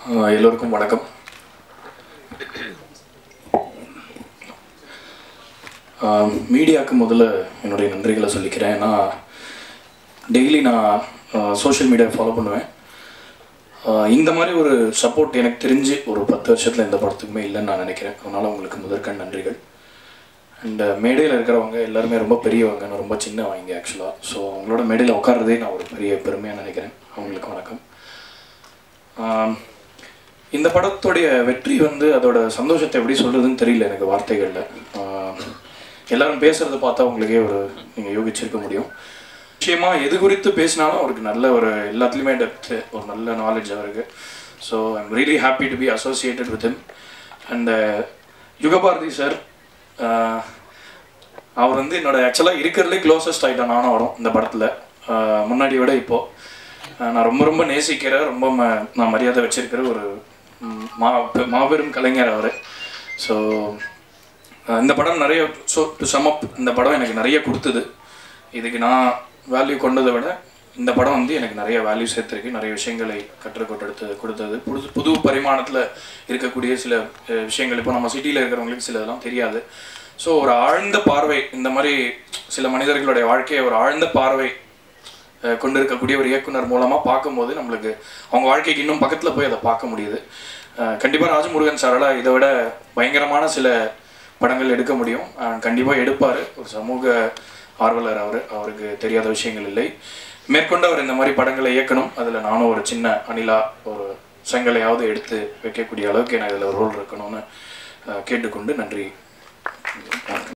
ஆஹ் எல்லோருக்கும் வணக்கம் ஆஹ் மீடியாவுக்கு முதல்ல என்னுடைய நன்றிகளை சொல்லிக்கிறேன் ஏன்னா டெய்லி நான் சோஷியல் மீடியா ஃபாலோ பண்ணுவேன் ஆஹ் இந்த மாதிரி ஒரு சப்போர்ட் எனக்கு தெரிஞ்சு ஒரு பத்து வருஷத்தில் எந்த படத்துக்குமே இல்லைன்னு நான் நினைக்கிறேன் அதனால் உங்களுக்கு முதற்கண் நன்றிகள் அண்ட் மேடையில் இருக்கிறவங்க எல்லாருமே ரொம்ப பெரியவங்க நான் ரொம்ப சின்னவங்க ஆக்சுவலாக ஸோ அவங்களோட மேடையில் உட்கார்றதே நான் ஒரு பெரிய பெருமையாக நினைக்கிறேன் அவங்களுக்கு வணக்கம் ஆம், இந்த படத்துடைய வெற்றி வந்து அதோட சந்தோஷத்தை எப்படி சொல்கிறதுன்னு தெரியல எனக்கு வார்த்தைகளில் எல்லாரும் பேசுகிறத பார்த்தா உங்களுக்கே ஒரு நீங்கள் யோகிச்சிருக்க முடியும் நிச்சயமா எது குறித்து பேசினாலும் அவருக்கு நல்ல ஒரு எல்லாத்துலேயுமே டெப்த்து ஒரு நல்ல நாலேஜ் அவருக்கு so I'm really happy to be associated with him and Yugabharathi sir அவர் வந்து என்னோட ஆக்சுவலாக இருக்கிறதுலே க்ளோசஸ்ட் ஆகிட்டான் நானும் வரும் இந்த படத்தில் முன்னாடி விட இப்போது நான் ரொம்ப ரொம்ப நேசிக்கிற ரொம்ப ம- நான் மரியாதை வச்சிருக்கிற ஒரு ம், மா மாபெரும் கலைஞர் அவர் ஸோ இந்த படம் நிறைய ஸோ டு சமப் இந்த படம் எனக்கு நிறைய கொடுத்தது இதுக்கு நான் வேல்யூ கொண்டதை விட இந்த படம் வந்து எனக்கு நிறைய வேல்யூ சேர்த்துருக்கு நிறைய விஷயங்களை கற்றுக் கொடுத்தது கொடுத்தது புது புது பரிமாணத்தில் இருக்கக்கூடிய சில அஹ், விஷயங்கள் இப்போ நம்ம சிட்டியில் இருக்கிறவங்களுக்கு சில இதெல்லாம் தெரியாது ஸோ ஒரு ஆழ்ந்த பார்வை இந்த மாதிரி சில மனிதர்களுடைய வாழ்க்கையை ஒரு ஆழ்ந்த பார்வை அஹ், கொண்டிருக்கக்கூடிய ஒரு இயக்குனர் மூலமாக பார்க்கும்போது நம்மளுக்கு அவங்க வாழ்க்கைக்கு இன்னும் பக்கத்தில் போய் அதை பார்க்க முடியுது கண்டிப்பாக ராஜமுருகன் சாரால் இதை விட பயங்கரமான சில படங்கள் எடுக்க முடியும் கண்டிப்பாக எடுப்பார் ஒரு சமூக ஆர்வலர் அவர் அவருக்கு தெரியாத விஷயங்கள் இல்லை மேற்கொண்டு அவர் இந்த மாதிரி படங்களை இயக்கணும் அதில் நானும் ஒரு சின்ன அணிலா ஒரு செங்கலையாவது எடுத்து வைக்கக்கூடிய அளவுக்கு எனக்கு இதில் ரோல் இருக்கணும்னு அஹ், கேட்டுக்கொண்டு நன்றி